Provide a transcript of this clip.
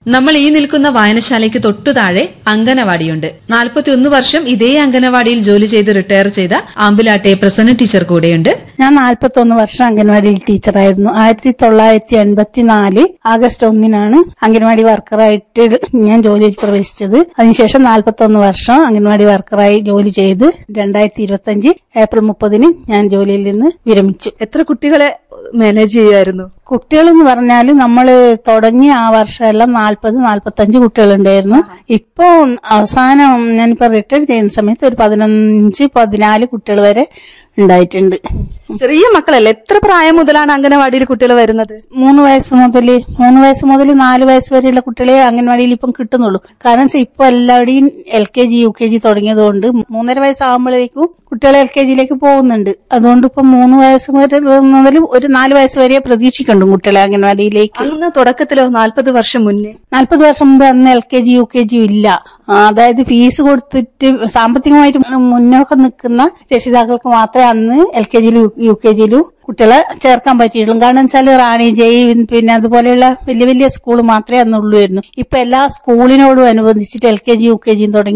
നമ്മൾ ഈ നിൽക്കുന്ന വായനശാലയ്ക്ക് തൊട്ടു താഴെ അങ്കനവാടിയുണ്ട് നാൽപ്പത്തിയൊന്ന് വർഷം ഇതേ അങ്കനവാടിയിൽ ജോലി ചെയ്ത് റിട്ടയർ ചെയ്ത ആമ്പിലാട്ടെ പ്രസന്ന ടീച്ചർ കൂടെയുണ്ട് ഞാൻ നാൽപ്പത്തൊന്ന് വർഷം അംഗൻവാടിയിൽ ടീച്ചറായിരുന്നു ആയിരത്തി തൊള്ളായിരത്തി എൺപത്തി നാല് ആഗസ്റ്റ് ഒന്നിനാണ് അംഗൻവാടി വർക്കറായിട്ട് ഞാൻ ജോലിയിൽ പ്രവേശിച്ചത് അതിനുശേഷം നാൽപ്പത്തൊന്ന് വർഷം അംഗൻവാടി വർക്കറായി ജോലി ചെയ്ത് രണ്ടായിരത്തി ഇരുപത്തി അഞ്ച് ഏപ്രിൽ മുപ്പതിന് ഞാൻ ജോലിയിൽ നിന്ന് വിരമിച്ചു എത്ര കുട്ടികളെ മാനേജ് ചെയ്യുമായിരുന്നു കുട്ടികൾ എന്ന് പറഞ്ഞാൽ നമ്മൾ തുടങ്ങിയ ആ വർഷമെല്ലാം നാൽപ്പത് നാൽപ്പത്തഞ്ച് കുട്ടികളുണ്ടായിരുന്നു ഇപ്പൊ അവസാനം ഞാനിപ്പോ റിട്ടയർ ചെയ്യുന്ന സമയത്ത് ഒരു പതിനഞ്ച് പതിനാല് കുട്ടികൾ വരെ ഉണ്ടായിട്ടുണ്ട് ചെറിയ മക്കളല്ലേ എത്ര പ്രായം മുതലാണ് അംഗനവാടിയിൽ കുട്ടികൾ വരുന്നത് മൂന്ന് വയസ്സ് മുതൽ മൂന്ന് വയസ്സ് മുതൽ നാല് വയസ്സ് വരെയുള്ള കുട്ടികളെ അംഗൻവാടിയിൽ ഇപ്പം കിട്ടുന്നുള്ളൂ കാരണം വെച്ചാൽ ഇപ്പൊ എല്ലാവരുടെയും L K G U K G തുടങ്ങിയത് കൊണ്ട് മൂന്നര വയസ്സാകുമ്പോഴേക്കും കുട്ടികൾ എൽ കെ ജിയിലേക്ക് പോകുന്നുണ്ട് അതുകൊണ്ട് ഇപ്പം മൂന്ന് വയസ്സ് വരെ മുതൽ ഒരു നാല് വയസ്സ് വരെ പ്രതീക്ഷിക്കുന്നുണ്ട് കുട്ടികളെ അംഗൻവാടിയിലേക്ക് അന്ന് തുടക്കത്തിലോ നാൽപ്പത് വർഷം മുന്നേ നാൽപ്പത് വർഷം മുമ്പ് അന്ന് L K G U K G ഇല്ല ആ, അതായത് ഫീസ് കൊടുത്തിട്ട് സാമ്പത്തികമായിട്ട് മുന്നോക്കം നിൽക്കുന്ന രക്ഷിതാക്കൾക്ക് മാത്രമേ അന്ന് എൽ കെ ജിയിലും യു കെ ജിയിലും കുട്ടികളെ ചേർക്കാൻ പറ്റിയുള്ളൂ കാരണം വെച്ചാൽ റാണി ജയ് പിന്നെ അതുപോലെയുള്ള വലിയ വലിയ സ്കൂൾ മാത്രമേ അന്നുള്ളൂ ഇപ്പൊ എല്ലാ സ്കൂളിനോടും അനുബന്ധിച്ചിട്ട് L K G U K ജിയും തുടങ്ങി